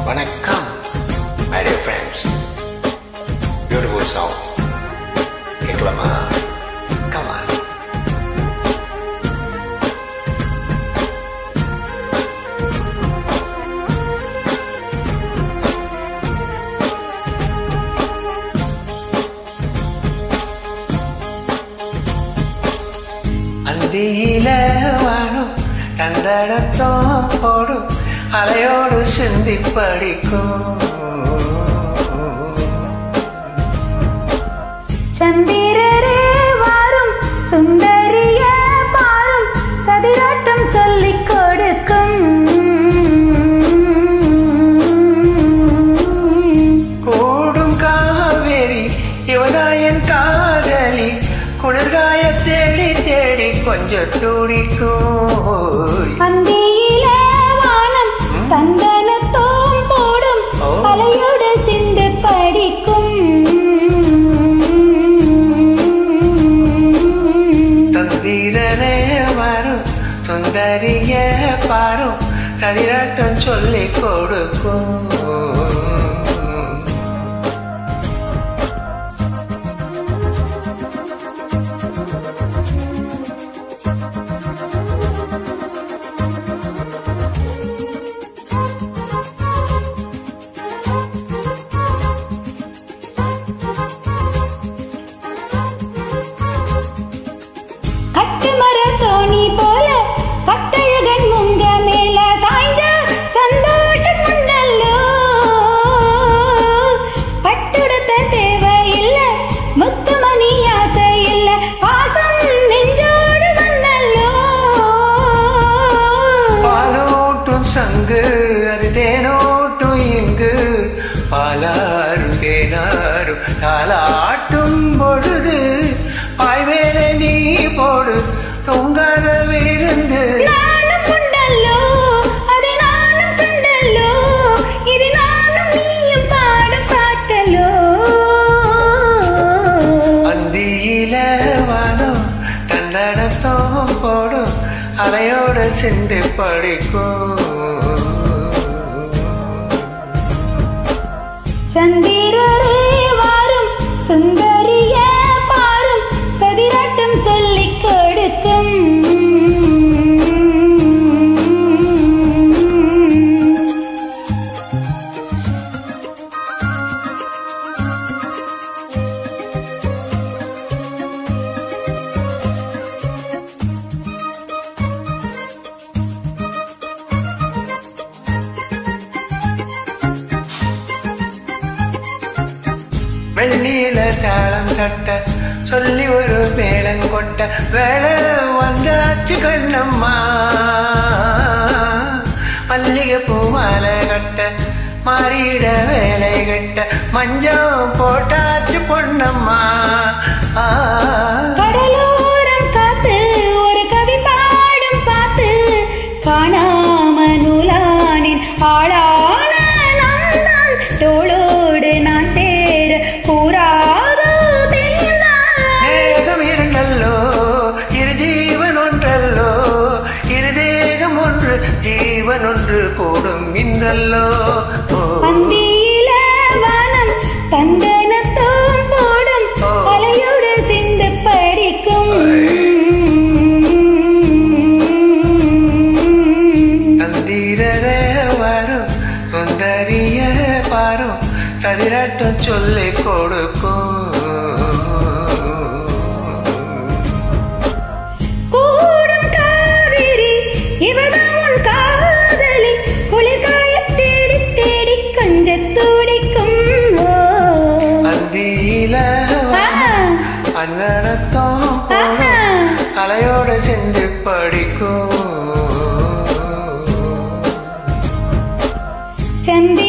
வணக்கம் my dear friends beautiful song கேட்கலாமா come on அந்தியில வாழும் தந்தடத்தோம் போடும் அலையோடு சிந்தி படிக்கும் சந்திரரே வாரும் சுந்தரிய பாரும் சதிராட்டம் சொல்லிக் கொடுக்கும் கூடும் காவேரி யுவதாயன் காதலி குளிர்காய தேடி தேடி கொஞ்சம் துடிக்கும் அந்தியிலே வானம் தந்தனத்தோம் போடும் ஓ. அலையோடு சிந்து படிக்கும் தந்திரனே வரும் சுந்தரிய பாரும் சதிராட்டம் சொல்லிக் கொடுக்கும் கட்டுமர தோணி போல கட்டழகன் முங்க மேல சாய்ந்த சந்தோஷம் உண்டல்லோ பட்டுடுத்த தேவையில்ல முத்துமணி ஆசை இல்ல பாசம் நெஞ்சோடு வந்தல்லோ பாலோட்டும் சங்கு அது தேனோட்டும் இங்கு பாலாரும் தேனாரும் தாலாட்டும் பொழுது பாய்வேலை நீ போடு தொங்காத விருந்து நானும் உண்டல்லோ அதை நானும் கண்டல்லோ இது நானும் நீயும் பாடும் பாட்டல்லோ அந்தியில வானம் தன்னடத்தம் போடும் அலையோட சிந்து படிக்கும் சந்திரரே வாரும் சுந்தரிய பாரும் சதிராட்டம் சொல்லிக் கொடுக்கும் வெள்ளியில தாளம் கட்ட சொல்லி ஒரு மேளம் கொட்ட வேலை வந்தாச்சு கண்ணம்மா மல்லிகை பூ மாலை கட்ட மாறிட வேலை கட்ட மஞ்சம் போட்டாச்சு பொண்ணம்மா ஆ கடலோரம் காத்து ஒரு கவி பாடும் பாத்து காணாம நூலானின் ஆளான நான் தான் தோளோடு நான் சேர கூறாதோ தேனாய். தேகம் இருந்தல்லோ இரு ஜீவன் ஒன்றல்லோ இரு தேகம் ஒன்று ஜீவன் ஒன்று கூடும் இன்றல்லோ ஓ. அந்தியில வானம் தந்தனத்தோம் போடும் ஓ. அலையோடு சிந்து படிக்கும் தந்திரரே வரும் சுந்தரிய பாரும் சதிராட்டம் சொல்லிக் கொடுக்கும் கூடும் காவிரி இவதான் உன் காதலி குளிர்காய தேடி தேடி கொஞ்ச துடிக்கும் ஓ. அந்தியில ஆஹா, அன்னடத்தம் ஆஹா. அலையோட சென்று படிக்கும் சந்தி